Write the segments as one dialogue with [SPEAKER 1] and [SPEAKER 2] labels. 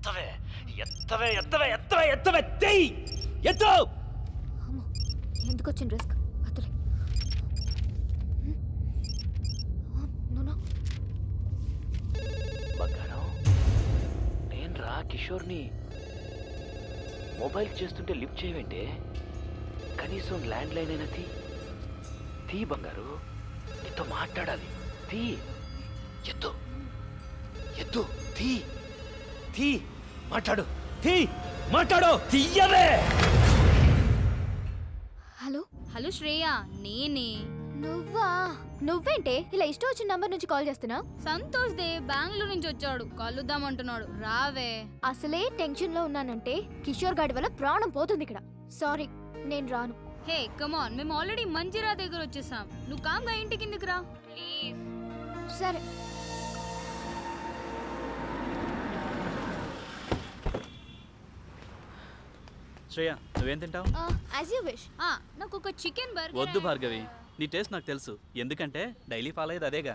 [SPEAKER 1] ఎత్తవే ఎత్తవే ఎత్తవే ఎత్తవే ఎత్తవే తెయ్ ఎత్తు
[SPEAKER 2] అమ్మో ఎందుకు వచ్చిన రిస్క్ వద్దులే నో
[SPEAKER 1] బంగారం నేను రా కిషోర్ని మొబైల్ చేస్తుంటే లిఫ్ట్ చేయవేంటే కనీసం ల్యాండ్ లైన్ అయినా తీ తీ బంగారు నీతో మాట్లాడాలి తీ ఎత్తు ఎత్తు తీ తీ మాట్లాడు తీ మాట్లాడు తీయవే
[SPEAKER 2] హలో
[SPEAKER 3] హలో శ్రేయ నేనే
[SPEAKER 2] నువ్వా నువ్వేంటే ఇలా ఇష్టం వచ్చిన నంబర్ నుంచి కాల్ చేస్తున్నా
[SPEAKER 3] సంతోష్ దే బెంగళూరు నుంచి వచ్చాడు కలుద్దామంటున్నాడు రావే
[SPEAKER 2] అసలే టెన్షన్ లో ఉన్నానంటే కిషోర్ గాడి వల్ల ప్రాణం పోతుంది ఇక్కడ సారీ నేను రాను
[SPEAKER 3] హే కమాన్ మేము ఆల్రెడీ మంజిరా దగ్గర వచ్చేసాం నువ్వు కామ్గా ఇంటి కిందకి రా ప్లీజ్
[SPEAKER 2] సరే
[SPEAKER 4] శ్రేయ నువ్వేం తింటావు
[SPEAKER 2] యాజ్ యూ విష్
[SPEAKER 3] ఆ నాకు ఒక చికెన్ బర్గర్
[SPEAKER 4] వద్దు భార్గవి నీ టేస్ట్ నాకు తెలుసు ఎందుకంటే డైలీ ఫాలో అయ్యేది అదేగా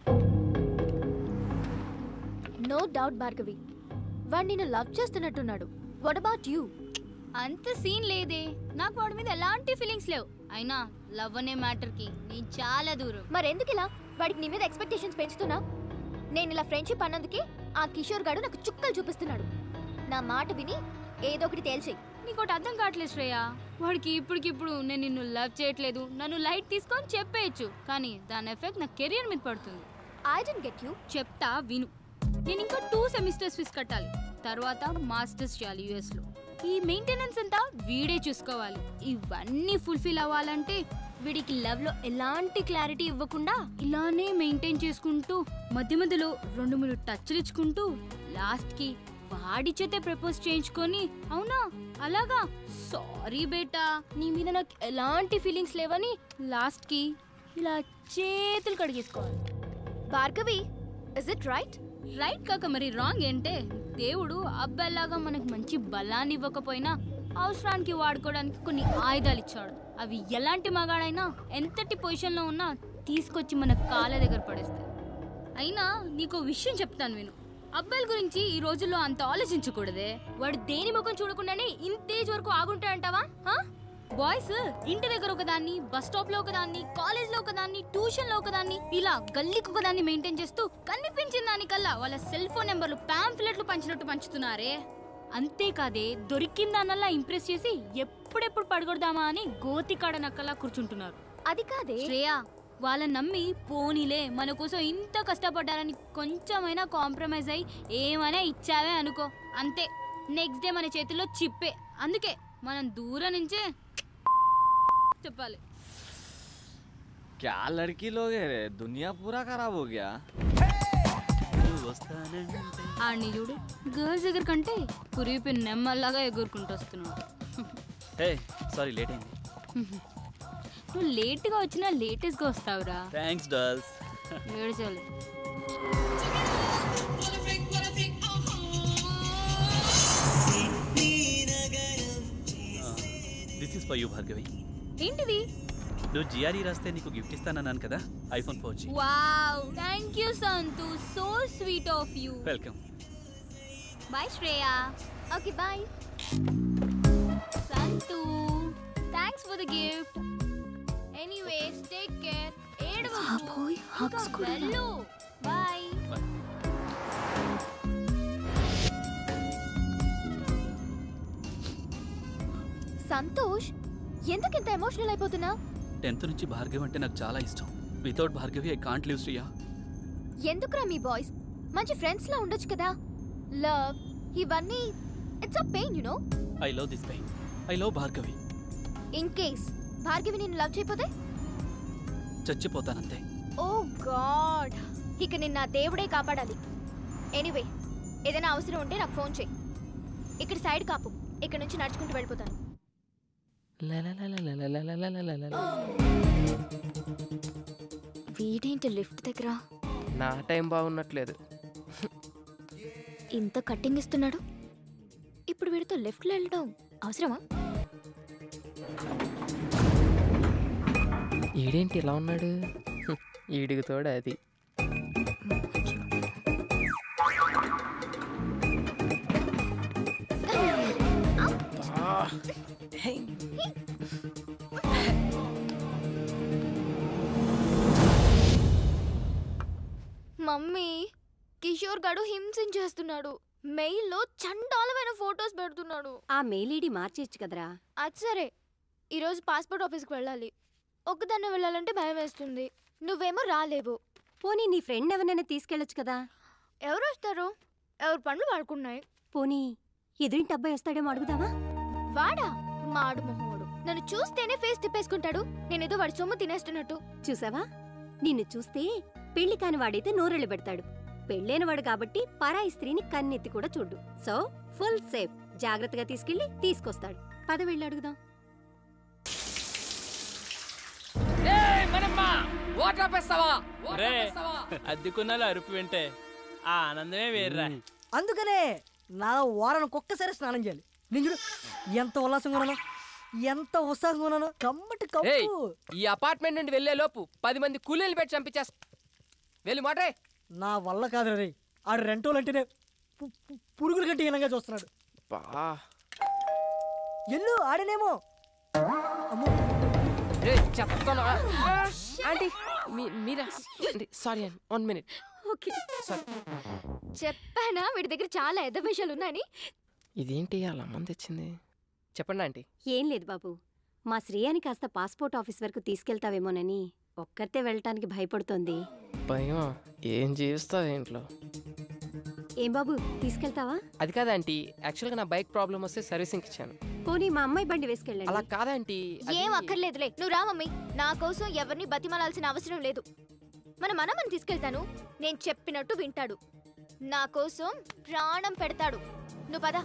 [SPEAKER 2] నో డౌట్ భార్గవి వాడు నిన్ను లవ్ చేస్తున్నట్టున్నాడు వాట్ అబౌట్ యూ
[SPEAKER 3] అంత సీన్ లేదే నాకు వాడి మీద ఎలాంటి ఫీలింగ్స్ లేవు అయినా లవ్ అనే మ్యాటర్ కి నేను చాలా దూరం
[SPEAKER 2] మరెందుకు ఇలా వాడికి నీ మీద ఎక్స్పెక్టేషన్స్ పెంచుతున్నా నేను ఇలా ఫ్రెండ్షిప్ అన్నందుకే ఆ కిషోర్ గాడు నాకు చుక్కలు చూపిస్తున్నాడు నా మాట విని ఏదో ఒకటి తేల్చేయి
[SPEAKER 3] నీకు ఒకటి అర్థం కావట్లేదు శ్రేయ వాడికి ఇప్పటికిప్పుడు నేను నిన్ను లవ్ చేయట్లేదు నన్ను లైట్ తీసుకొని చెప్పేయచ్చు కానీ దాని ఎఫెక్ట్ నా కెరియర్ మీద పడుతుంది
[SPEAKER 2] ఐ డెంట్ గెట్ యూ
[SPEAKER 3] చెప్తా విను నేను ఇంకా టూ సెమిస్టర్స్ ఫీజు కట్టాలి తర్వాత మాస్టర్స్ చేయాలి యుఎస్ లో ఈ మెయింటెనెన్స్ అంతా వీడే చూసుకోవాలి ఇవన్నీ ఫుల్ఫిల్ అవ్వాలంటే వీడికి లవ్ లో ఎలాంటి క్లారిటీ ఇవ్వకుండా ఇలానే మెయింటైన్ చేసుకుంటూ మధ్య మధ్యలో రెండు మూడు టచ్లు ఇచ్చుకుంటూ లాస్ట్ కి వాడి చేతే ప్రపోజ్ చేయించుకొని అవునా అలాగా సారీ బేటా నీ మీద నాకు ఎలాంటి ఫీలింగ్స్ లేవని లాస్ట్ కి ఇలా చేతులు కడిగేసుకోవాలి
[SPEAKER 2] Bhargavi is it right
[SPEAKER 3] right కాక మరి రాంగ్ ఏంటే దేవుడు అబ్బాయిలాగా మనకు మంచి బలాన్ని ఇవ్వకపోయినా అవసరానికి వాడుకోవడానికి కొన్ని ఆయుధాలు ఇచ్చాడు అవి ఎలాంటి మగాడైనా ఎంతటి పొజిషన్లో ఉన్నా తీసుకొచ్చి మన కాళ్ళ దగ్గర పడేస్తాయి అయినా నీకు విషయం చెప్తాను విను అబ్బాయిల గురించి ఈ రోజుల్లో అంత ఆలోచించకూడదే వాడు దేని ముఖం చూడకుండానే ఇంతేజ్ వరకు ఆగుంటాడంటావా హా? బాయ్స్ ఇంటి దగ్గర ఒకదాన్ని బస్ స్టాప్ లో ఒకదాన్ని కాలేజ్ లో ఒకదాన్ని ట్యూషన్ లో ఒకదాన్ని ఇలా గల్లీకి ఒకదాన్ని మెయింటైన్ చేస్తూ కనిపించిన దానికల్లా వాళ్ళ సెల్ ఫోన్ నెంబర్లు పాంఫ్లెట్లు పంచినట్టు పంచుతున్నారే అంతేకాదే దొరికిన దానల్లా ఇంప్రెస్ చేసి ఎప్పుడెప్పుడు పడగొడదామా అని గోతికాడ నక్కలా కూర్చుంటున్నారు
[SPEAKER 2] అది కాదే
[SPEAKER 3] శ్రేయ వాళ్ళని నమ్మి పోనీలే మన కోసం ఇంత కష్టపడ్డారని కొంచెమైనా కాంప్రమైజ్ అయ్యి ఏమైనా ఇచ్చావే అనుకో అంతే నెక్స్ట్ డే మన చేతిలో చిప్పే అందుకే మనం దూరం నుంచే చెప్పాలి
[SPEAKER 5] क्या लड़की लोग है रे दुनिया पूरा खराब हो गया
[SPEAKER 4] నువ్వు వస్తానంటే
[SPEAKER 3] ఆడిని చూడు గర్ల్స్ దగ్గర కంటే కురిపి నెమ్మల్లాగా ఎగురుకుంటూ వస్తున్నాడు
[SPEAKER 4] హే సారీ లేట్ అయింది
[SPEAKER 3] నువ్వు లేట్గా వచ్చినా లేటెస్ట్గా వస్తావురా
[SPEAKER 4] థ్యాంక్స్ డాల్స్
[SPEAKER 3] ఏడ్చాలి
[SPEAKER 4] this is for you Bhargavi
[SPEAKER 3] ఏంటిది
[SPEAKER 4] నువ్వు జిఆర్ఈ రాస్తే నీకు గిఫ్ట్ ఇస్తానన్నాను కదా iPhone four G
[SPEAKER 3] wow thank you Santhu so sweet of you
[SPEAKER 4] welcome
[SPEAKER 3] bye Shreya
[SPEAKER 2] okay bye
[SPEAKER 3] Santhu thanks for the gift anyways take care
[SPEAKER 2] బాబోయ్, hugs కూడా.
[SPEAKER 3] వెళ్ళు బాయ్
[SPEAKER 2] సంతోష్ ఎందుకు ఇంత ఎమోషనల్ అయిపోతున్నా
[SPEAKER 4] టెన్త్ నుంచి భార్గవి అంటే నాకు చాలా ఇష్టం without Bhargavi I can't live Shriya
[SPEAKER 2] ఎందుకురా మీ బాయ్స్ మంచి ఫ్రెండ్స్ లా ఉండొచ్చు కదా లవ్ ఇవన్నీ it's a pain you know
[SPEAKER 4] I love this pain I love Bhargavi
[SPEAKER 2] in case Bhargavi నిన్ను లవ్ చేయకపోతే
[SPEAKER 4] చచ్చిపోతానంతే
[SPEAKER 2] ఓ గాడ్ ఇక నిన్న దేవుడే కాపాడాలి ఎనీవే ఏదైనా అవసరం ఉంటే నాకు ఫోన్ చేయి ఇక్కడ సైడ్ కాపు ఇక్కడ నుంచి నడుచుకుంటూ వెళ్ళిపోతాను వీడేంటి లిఫ్ట్ దగ్గర
[SPEAKER 6] నా టైం బాగున్నట్లేదు
[SPEAKER 2] ఇంత కట్టింగ్ ఇస్తున్నాడు ఇప్పుడు వీడితో లెఫ్ట్లో వెళ్ళడం అవసరమా
[SPEAKER 6] ఈడేంటి ఇలా ఉన్నాడు హ్మ్, ఈడికి తోడు అది
[SPEAKER 2] మమ్మీ కిషోర్ గడు హింసించేస్తున్నాడు మెయిల్లో చండాలమైన ఫొటోస్ పెడుతున్నాడు
[SPEAKER 7] ఆ మెయిల్ ఐడి మార్చేయచ్చు కదరా
[SPEAKER 2] అది సరే ఈరోజు పాస్పోర్ట్ ఆఫీస్కి వెళ్ళాలి ఒక్కదాన్నే వెళ్ళాలంటే భయం వేస్తుంది నువ్వేమో రాలేవు
[SPEAKER 7] పోనీ నీ ఫ్రెండ్ ఎవరినైనా తీసుకెళ్ళొచ్చు కదా
[SPEAKER 2] ఎవరు వస్తారు ఎవరి పనులు వాడుకున్నాయి
[SPEAKER 7] పోనీ ఎదురింటి అబ్బాయి వస్తాడేమో అడుగుదావా
[SPEAKER 2] వాడా మాడు మొహోడు నన్ను చూస్తేనే ఫేస్ తిప్పేసుకుంటాడు నేనేదో వాడి సొమ్ము తినేస్తున్నట్టు
[SPEAKER 7] చూసావా నిన్ను చూస్తే పెళ్లి కాని వాడైతే నోరెళ్ళు పెడతాడు పెళ్ళైన వాడు కాబట్టి పరాయి స్త్రీని కన్నెత్తి కూడా చూడ్డు సో ఫుల్ సేఫ్ జాగ్రత్తగా తీసుకెళ్లి తీసుకొస్తాడు పద వెళ్ళి అడుగుదాం
[SPEAKER 4] అద్దెకున్నాలు అరుపు వింటే ఆ ఆనందమే వేర్రా
[SPEAKER 8] అందుకనే నా వారానికి ఒక్కసారి స్నానం చేయాలి నేను చూడు ఎంత ఉల్లాసంగా ఉన్నాను ఎంత ఉత్సాహంగా ఉన్నాను కమ్మటి
[SPEAKER 6] ఏయ్
[SPEAKER 8] కప్పు
[SPEAKER 6] ఈ అపార్ట్మెంట్ నుండి వెళ్లే లోపు పది మంది కూలీలు పెట్టి చంపించేస్తా వెళ్ళి మాట్రే
[SPEAKER 8] నా వల్ల కాదు రే ఆడు రెంటోలు అంటేనే పు- పు- పురుగుల కంటే హీనంగా చూస్తున్నాడు
[SPEAKER 6] బా
[SPEAKER 8] ఎల్లు ఆడనేమో అమ్మో
[SPEAKER 6] రేయ్, చెప్తాను ఆంటీ మీ- మీరా సారీ అండి వన్ మినిట్
[SPEAKER 7] ఓకే
[SPEAKER 6] సారీ
[SPEAKER 2] చెప్పానా వీడి దగ్గర చాలా ఎద్ద విషయాలు ఉన్నాయని
[SPEAKER 6] ఇదేంటి అలా మంది తెచ్చింది చెప్పండి ఆంటీ
[SPEAKER 7] ఏం లేదు బాబు మా శ్రేయాని కాస్త పాస్పోర్ట్ ఆఫీస్ వరకు తీసుకెళ్తావేమోనని ఒక్కరితే వెళ్ళటానికి భయపడుతోంది
[SPEAKER 6] భయం ఏం చేస్తావు ఇంట్లో
[SPEAKER 7] ఏం బాబు తీసుకెళ్తావా
[SPEAKER 6] అది కాదా ఆంటీ యాక్చువల్గా నా బైక్ ప్రాబ్లం వస్తే సర్వీసింగ్ ఇచ్చాను
[SPEAKER 7] పోనీ మా అమ్మాయి బండి
[SPEAKER 6] అలా
[SPEAKER 7] వేసుకెళ్ళండి
[SPEAKER 6] కాదా ఆంటీ అది-
[SPEAKER 2] ఏం అక్కర్లేదులే నువ్వు రా మమ్మీ నా కోసం ఎవరిని బతిమలాల్సిన అవసరం లేదు మన మనమని తీసుకెళ్తాను నేను చెప్పినట్టు వింటాడు నా కోసం ప్రాణం పెడతాడు నువ్వు పద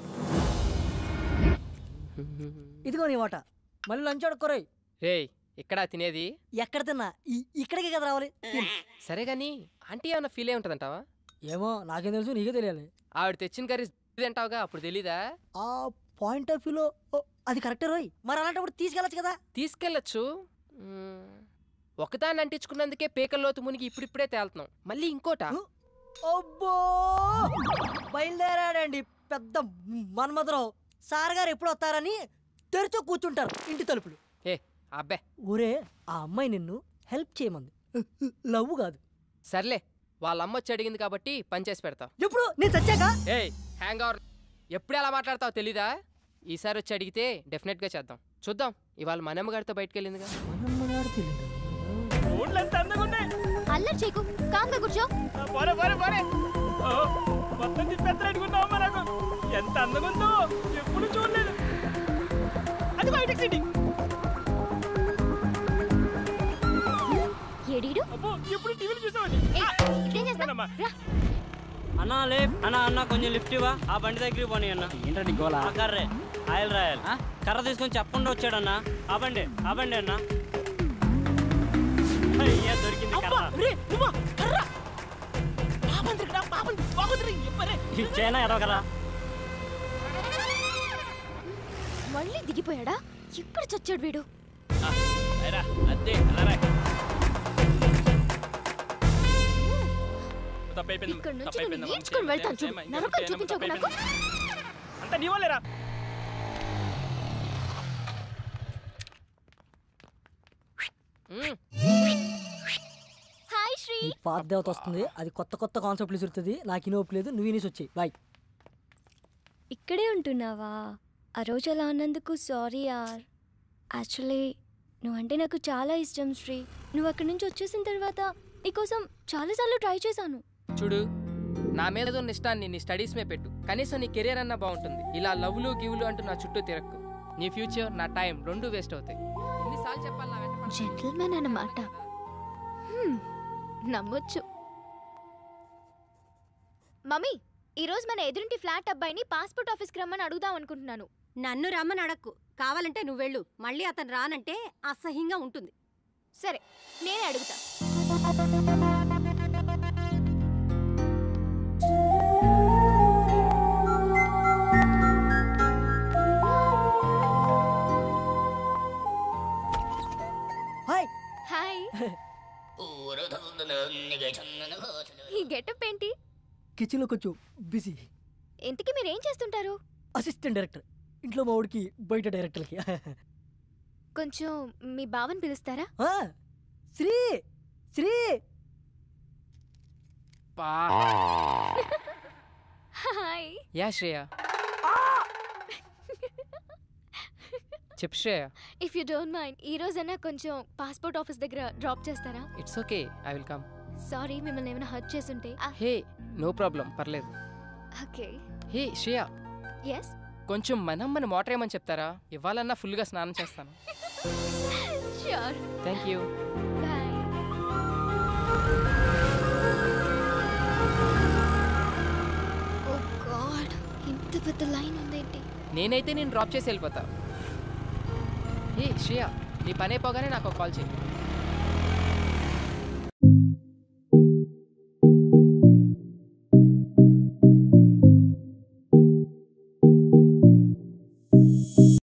[SPEAKER 8] ఇదిగో నీ వాట మళ్ళీ లంచ్ ఆడుకోరాయి
[SPEAKER 6] రేయ్ ఇక్కడ తినేది
[SPEAKER 8] ఎక్కడ తిన్నా ఈ- ఇక్కడికే కదా రావాలి తిను.
[SPEAKER 6] సరే గాని ఆంటీ ఏమైనా ఫీల్ అయి ఉంటుందంటావా
[SPEAKER 8] ఏమో నాకేం తెలుసు నీకే తెలియాలి
[SPEAKER 6] ఆవిడ తెచ్చిన కర్రీ తింటావుగా అప్పుడు తెలీదా
[SPEAKER 8] ఆ పాయింట్ ఆఫ్ వ్యూలో ఓ, అది కరెక్టే రోయ్ మరి అలాంటప్పుడు తీసుకెళ్ళచ్చు కదా
[SPEAKER 6] తీసుకెళ్ళచ్చు మ్మ్. ఒకదాన్ని అంటించుకున్నందుకే పేకల్లోతు మునిగి ఇప్పుడిప్పుడే తేలుతున్నాం మళ్ళీ ఇంకోట
[SPEAKER 8] హ? అబ్బో బయలుదేరాడండి పెద్ద మన్మధరావు సార్ గారు ఎప్పుడు వస్తారని తెరిచో కూర్చుంటారు ఇంటి తలుపులు
[SPEAKER 6] ఏ అబ్బే
[SPEAKER 8] ఒరే ఆ అమ్మాయి నిన్ను హెల్ప్ చేయమంది లవ్ కాదు
[SPEAKER 6] సర్లే వాళ్ళ అమ్మ వచ్చి అడిగింది కాబట్టి పని చేసి పెడతావు
[SPEAKER 8] ఎప్పుడు నేను చచ్చాక
[SPEAKER 6] ఏయ్ హ్యాంగ్ అవర్ ఎప్పుడు ఎలా మాట్లాడతావు తెలీదా ఈసారి వచ్చి అడిగితే డెఫినెట్గా చేద్దాం చూద్దాం ఇవాళ మనమ్మ గారితో బయటకు వెళ్ళిందిగా
[SPEAKER 8] మనమ్మగారు తెలియదు
[SPEAKER 1] ఊళ్ళో ఎంత అందంగా ఉన్నాయి
[SPEAKER 2] అల్లరి చేయకు కామ్గా కూర్చో
[SPEAKER 1] ఆ, పోరే పోరే పోరే ఓ, మొత్తం తిప్పేత్తరాడుకున్నావమ్మా నాకు ఎంత అందంగా ఉందో ఎప్పుడు చూడలేదు అది బయటకు సిటీ
[SPEAKER 2] ఏడీడు
[SPEAKER 1] అబ్బో ఎప్పుడు టీవీలు చూసామని
[SPEAKER 2] ఏయ్, ఇక్కడేం చేస్తావ్?
[SPEAKER 1] పోనమ్మా.
[SPEAKER 2] రా.
[SPEAKER 9] అన్నా లే అన్న అన్న కొంచెం లిఫ్ట్ ఇవ్వా ఆ బండి దగ్గరికి పోనీ అన్న
[SPEAKER 5] ఏంటండి గోలా
[SPEAKER 9] ఆ కర్రే ఆయిల్ రాయాలి కర్ర తీసుకొని చెప్పకుండా వచ్చాడన్న ఆ బండి ఆ బండి అన్న అయ్యా దొరికింది కర్ర ఇచ్చేనా ఎదవ కర్ర
[SPEAKER 2] మళ్ళీ దిగిపోయాడా ఎక్కడ చచ్చాడు వీడు
[SPEAKER 4] అదే అలా తప్పైపోయింది
[SPEAKER 2] ఇక్కడ నుంచి
[SPEAKER 4] తప్పైపోయింది
[SPEAKER 2] నేను నేర్చుకుని వెళ్తాను చూడు నరకం చూపించకు నాకు
[SPEAKER 1] అంత నీ వాళ్ళేరా
[SPEAKER 6] మ్మ్.
[SPEAKER 2] హాయ్ శ్రీ
[SPEAKER 8] నీ పాత దేవత వస్తుంది అది కొత్త కొత్త కాన్సెప్ట్లు ఇసురుతుంది నాకు ఇనోపు లేదు నువ్వు ఇనేసి వచ్చాయి బాయ్
[SPEAKER 2] ఇక్కడే ఉంటున్నావా ఆ రోజు అలా అన్నందుకు సారీ యార్ యాక్చువల్లీ నువ్వంటే నాకు చాలా ఇష్టం శ్రీ నువ్వు అక్కడి నుంచి వచ్చేసిన తర్వాత నీకోసం చాలాసార్లు ట్రై చేశాను
[SPEAKER 6] చూడు నా మీద ఉన్న ఇష్టాన్ని నీ స్టడీస్ మీద పెట్టు కనీసం నీ కెరీర్ అన్నా బాగుంటుంది ఇలా లవ్లు గివ్లు అంటూ నా చుట్టూ తిరక్కు నీ ఫ్యూచర్ నా టైం రెండు వేస్ట్ అవుతాయి ఎన్నిసార్లు చెప్పాలి నా వెంట పడకు?
[SPEAKER 2] జెంటిల్మెన్ అన్నమాట హ్మ్, నమ్మొచ్చు మమ్మీ ఈరోజు మన ఎదురింటి ఫ్లాట్ అబ్బాయిని పాస్పోర్ట్ ఆఫీస్కి రమ్మని అడుగుదాం అనుకుంటున్నాను
[SPEAKER 7] నన్ను రమ్మని అడక్కు కావాలంటే నువ్వు వెళ్ళు మళ్ళీ అతను రానంటే అసహ్యంగా ఉంటుంది
[SPEAKER 2] సరే నేనే అడుగుతా
[SPEAKER 8] హాయ్
[SPEAKER 2] హాయ్ ఈ గెటప్ ఏంటి
[SPEAKER 8] కిచెన్లో కొంచెం బిజీ
[SPEAKER 2] ఇంతకీ మీరు ఏం చేస్తుంటారు
[SPEAKER 8] అసిస్టెంట్ డైరెక్టర్ ఇంట్లో మా వాడికి బయట డైరెక్టర్కి
[SPEAKER 2] కొంచెం మీ బావని పిలుస్తారా
[SPEAKER 8] ఆ, శ్రీ శ్రీ
[SPEAKER 6] బా
[SPEAKER 2] హాయ్
[SPEAKER 6] యా శ్రేయ చెప్పు Shreya
[SPEAKER 2] if you don't mind ఈ రోజైనా కొంచెం పాస్పోర్ట్ ఆఫీస్ దగ్గర డ్రాప్ చేస్తారా
[SPEAKER 6] it's okay I will come
[SPEAKER 2] sorry మిమ్మల్ని ఏమైనా హర్ట్ చేసుంటే
[SPEAKER 6] హే నో ప్రాబ్లం పర్లేదు
[SPEAKER 2] ఓకే
[SPEAKER 6] హే శ్రేయ
[SPEAKER 2] ఎస్
[SPEAKER 6] కొంచెం మనం మన మోటర్ ఏమని చెప్తారా ఇవ్వాలన్నా ఫుల్గా స్నానం చేస్తాను
[SPEAKER 2] sure
[SPEAKER 6] thank you
[SPEAKER 2] bye oh god ఇంత పెద్ద లైన్ ఉందేంటి
[SPEAKER 6] నేనైతే నేను డ్రాప్ చేసి వెళ్ళిపోతా హే శ్రేయ నీ పని అయిపోగానే నాకు కాల్ చేయి